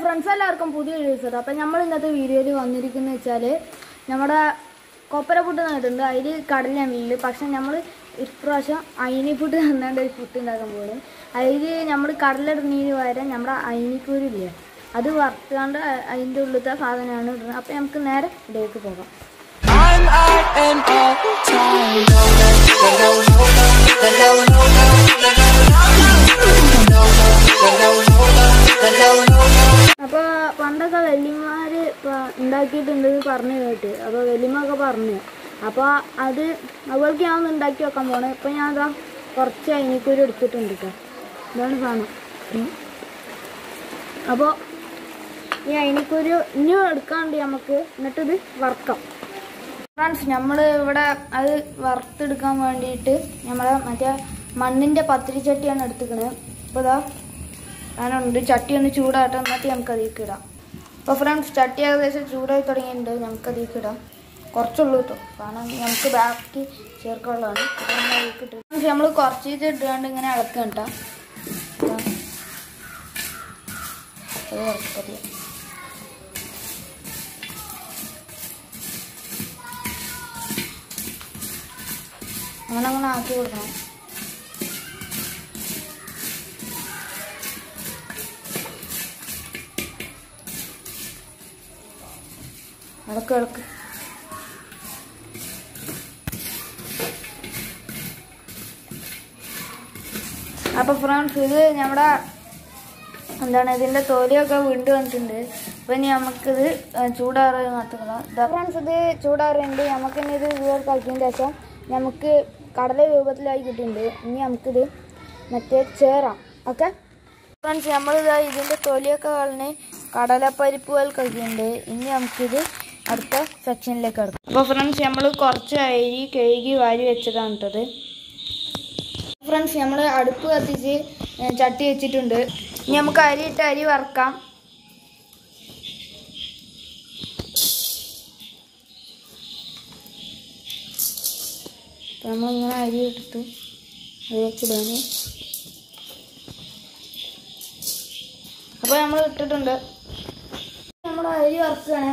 Friends എല്ലാവർക്കും പുതിയ videos ഇടാം അപ്പം നമ്മൾ ഇന്നത്തെ വീഡിയോയിൽ വന്നിരിക്കുന്നത് വെച്ചാൽ നമ്മുടെ കൊപ്പര പുട്ട് നട്ടിട്ടുണ്ട് അതിൽ കടല മീനിൽ പക്ഷെ നമ്മൾ ഇപ്രാവശ്യം അയിനി പുട്ട് തന്നാണ്ട് ഒരു പുട്ട് ഉണ്ടാക്കാൻ പോകുന്നത് അതിൽ നമ്മൾ കടലിടുന്നതിന് പകരം നമ്മുടെ അയിനിക്കൂരില്ലേ അത് വറുത്താണ്ട് അ- അതിൻ്റെ ഉള്ളിലത്തെ സാധനമാണ് ഇടുന്നത് അപ്പം നമുക്ക് നേരെ ഇടയ്ക്ക് പോകാം I'm out and all time. അപ്പോൾ പണ്ടൊക്കെ വല്യമ്മമാർ ഉണ്ടാക്കിയിട്ടുണ്ട് പറഞ്ഞു കേട്ട് അപ്പോൾ വല്യമ്മ ഒക്കെ പറഞ്ഞു അപ്പോൾ അത് അതുപോലേക്ക് ഞാൻ ഒന്ന് ഉണ്ടാക്കി വെക്കാൻ പോണേ ഇപ്പോൾ ഞാൻ അതാ കുറച്ച് അയിനിക്കൂരി എടുത്തിട്ടുണ്ട് കേട്ടോ ഇതാണ് സാധനം ഉം. അപ്പോൾ ഈ അയിനിക്കൂരി ഇനിയും എടുക്കാണ്ട് നമുക്ക് എന്നിട്ടിത് വറുക്കാം ഫ്രണ്ട്സ് നമ്മൾ ഇവിടെ അത് വറുത്തെടുക്കാൻ വേണ്ടിയിട്ട് നമ്മളെ മറ്റേ മണ്ണിൻ്റെ പത്തിരിച്ചട്ടിയാണ് എടുത്തിക്കണത് അപ്പോൾ ഇതാ ഞാനുണ്ട് ചട്ടി ഒന്ന് ചൂടാട്ടെ എന്നിട്ട് നമുക്ക് അതിലേക്ക് ഇടാം അപ്പോൾ ഫ്രണ്ട്സ് ചട്ടി ഏകദേശം ചൂടായി തുടങ്ങിയിട്ടുണ്ട് നമുക്ക് അതിലേക്ക് ഇടാം കുറച്ചുള്ളൂ കേട്ടോ കാരണം നമുക്ക് ബാക്കി ചേർക്കാനുള്ളതാണ് അപ്പോൾ നമ്മൾ അതിലേക്ക് ഇട്ട് ഫ്രണ്ട്സ് നമ്മൾ കുറച്ച് ഇത് ഇട്ടുകൊണ്ട് ഇങ്ങനെ ഇളക്കുക കേട്ടോ അത് ഇറക്കത്തില്ല അങ്ങനെ അങ്ങനെ ആക്കി കൊടുക്കണം ഇളക്ക് ഇളക്ക് അപ്പൊ ഫ്രണ്ട്സ് ഇത് നമ്മുടെ എന്താണ് ഇതിന്റെ തോലിയൊക്കെ വീണ്ടും വന്നിട്ടുണ്ട് അപ്പൊ ഇനി നമുക്കിത് ചൂടാറി മാത്രമല്ല ഫ്രണ്ട്സ് ഇത് ചൂടാറുണ്ട് നമുക്ക് ഇനി ഇത് വീർക്കാക്കിയതിന് ശേഷം നമുക്ക് കടല രൂപത്തിലായി കിട്ടിയിട്ടുണ്ട് ഇനി നമുക്കിത് മറ്റേ ചേറാം ഓക്കെ ഫ്രണ്ട്സ് നമ്മളിത് ഇതിന്റെ തൊലിയൊക്കെ കളഞ്ഞ് കടലപ്പരിപ്പ് പോലെ കഴിക്കുന്നുണ്ട് ഇനി നമുക്കിത് അടുത്ത സെക്ഷനിലേക്ക് കിടക്കാം അപ്പോൾ ഫ്രണ്ട്സ് നമ്മൾ കുറച്ച് അരി കഴുകി വാരി വെച്ചതാണ് കേട്ടത് ഫ്രണ്ട്സ് നമ്മൾ അടുപ്പ് കത്തിച്ച് ഏ, ചട്ടി വെച്ചിട്ടുണ്ട് ഇനി നമുക്ക് അരി ഇട്ട് അരി വറക്കാം അപ്പൊ നമ്മളിങ്ങനെ അരി എടുത്ത് അതിലേക്ക് ഇടാന് അപ്പോൾ നമ്മൾ ഇട്ടിട്ടുണ്ട് നമ്മൾ അരി വറുക്കുകയാണ്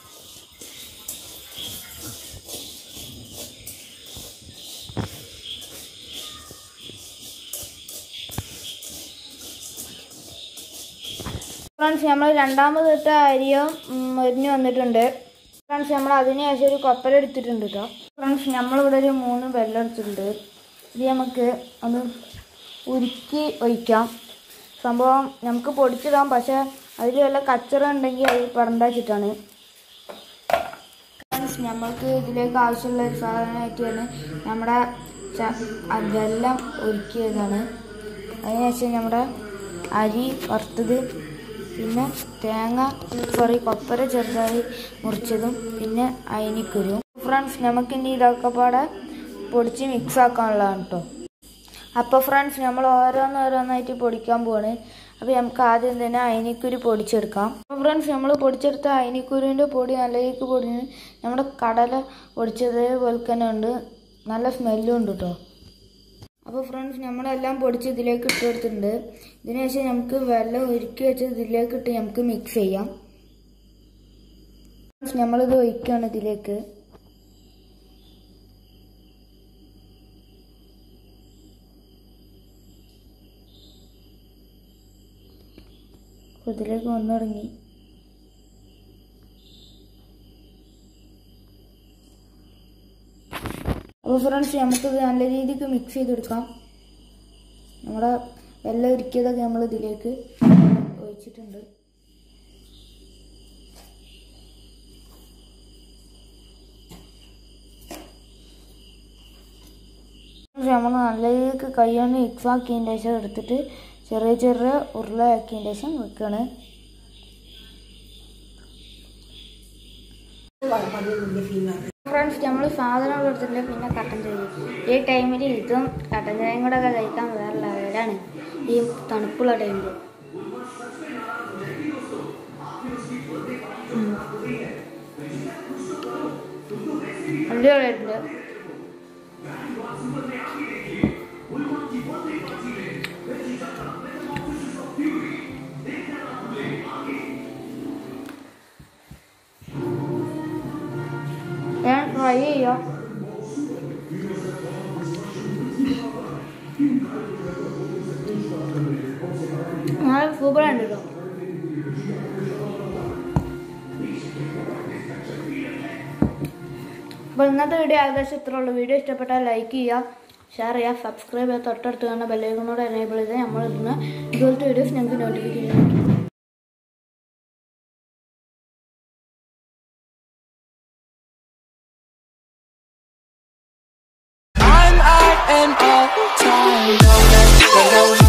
ഫ്രണ്ട്സ് നമ്മൾ രണ്ടാമത് ഇട്ട അരിയും മരുന്ന് വന്നിട്ടുണ്ട് ഫ്രണ്ട്സ് നമ്മൾ അതിന് ശേഷം ഒരു കൊപ്പര എടുത്തിട്ടുണ്ട് കേട്ടോ ഫ്രണ്ട്സ് നമ്മളിവിടെ ഒരു മൂന്ന് വെള്ളം എടുത്തിട്ടുണ്ട് ഇത് നമുക്ക് ഒന്ന് ഉരുക്കി ഒഴിക്കാം സംഭവം നമുക്ക് പൊടിച്ചിടാം പക്ഷെ അതിൽ വല്ല കച്ചറ ഉണ്ടെങ്കിൽ അത് പടണ്ടാച്ചിട്ടാണ് ഫ്രണ്ട്സ് നമ്മൾക്ക് ഇതിലേക്ക് ആവശ്യമുള്ള ഒരു സാധനമായിട്ടാണ് നമ്മുടെ ച- ആ വെള്ളം ഒരുക്കിയതാണ് അതിനുശേഷം നമ്മുടെ അരി വറുത്തത് പിന്നെ തേങ്ങ സോറി കൊപ്പര ചെറുതായി മുറിച്ചതും പിന്നെ അയിനിക്കുരു ഫ്രണ്ട്സ് നമുക്കിനി ഇതൊക്കെ പാടെ പൊടിച്ച് മിക്സ് ആക്കാനുള്ളതാണ് കേട്ടോ അപ്പോൾ ഫ്രണ്ട്സ് നമ്മൾ ഓരോന്നോരോന്നായിട്ട് പൊടിക്കാൻ പോവാണ് അപ്പോൾ നമുക്ക് ആദ്യം തന്നെ അയിനിക്കുരു പൊടിച്ചെടുക്കാം അപ്പോൾ ഫ്രണ്ട്സ് നമ്മൾ പൊടിച്ചെടുത്ത അയിനിക്കുരുവിൻ്റെ പൊടി നല്ലലേക്ക് പൊടിഞ്ഞ് നമ്മുടെ കടല പൊടിച്ചത് പോലെ തന്നെ ഉണ്ട് നല്ല സ്മെല്ലും ഉണ്ട് കേട്ടോ അപ്പോൾ ഫ്രണ്ട്സ് നമ്മളെല്ലാം പൊടിച്ച് ഇതിലേക്ക് ഇട്ട് കൊടുത്തിട്ടുണ്ട് ഇതിന് ശേഷം നമുക്ക് വെള്ളം ഒരുക്കി വെച്ച് ഇതിലേക്ക് ഇട്ട് നമുക്ക് മിക്സ് ചെയ്യാം ഫ്രണ്ട്സ് നമ്മളിത് ഒഴിക്കുകയാണ് ഇതിലേക്ക് അപ്പോൾ ഇതിലേക്ക് വന്നു തുടങ്ങി അപ്പോൾ ഫ്രണ്ട്സ് നമുക്കിത് നല്ല രീതിക്ക് മിക്സ് ചെയ്തെടുക്കാം നമ്മുടെ വെള്ളം ഒരുക്കിയതൊക്കെ നമ്മൾ ഇതിലേക്ക് ഒഴിച്ചിട്ടുണ്ട് നമ്മൾ നല്ല രീതിക്ക് കൈകൊണ്ട് മിക്സ് ആക്കിയതിൻ്റെ ശേഷം എടുത്തിട്ട് ചെറിയ ചെറിയ ഉരുളയാക്കിയതിൻ്റെ ശേഷം വെക്കുകയാണ് ഫ്രണ്ട്സ് നമ്മൾ സാധനം എടുത്തിട്ടുണ്ട് പിന്നെ കട്ടൻ ചായ ഈ ടൈമിൽ ഇതും കട്ടൻ ചായയും കൂടെ ഒക്കെ കഴിക്കാൻ വേറെ ലെവലാണ് ഈ തണുപ്പുള്ള ടൈമിൽ അടിപൊളിയായിട്ടുണ്ട് ട്രൈ ചെയ്യാം നല്ല സൂപ്പറാണ് കേട്ടോ അപ്പോൾ ഇന്നത്തെ വീഡിയോ ഏകദേശം ഇത്ര ഉള്ളൂ വീഡിയോ ഇഷ്ടപ്പെട്ടാൽ ലൈക്ക് ചെയ്യുക ഷെയർ ചെയ്യുക സബ്സ്ക്രൈബ് ചെയ്യുക തൊട്ടടുത്ത് കാണുന്ന ബെല്ലൈക്കണോട് എനേബിൾ ചെയ്ത് നമ്മൾ ഇടുന്ന ഇതുപോലത്തെ വീഡിയോസ് ഞങ്ങൾക്ക് നോട്ടിഫിക്കേഷൻ കിട്ടും I'm out and all time.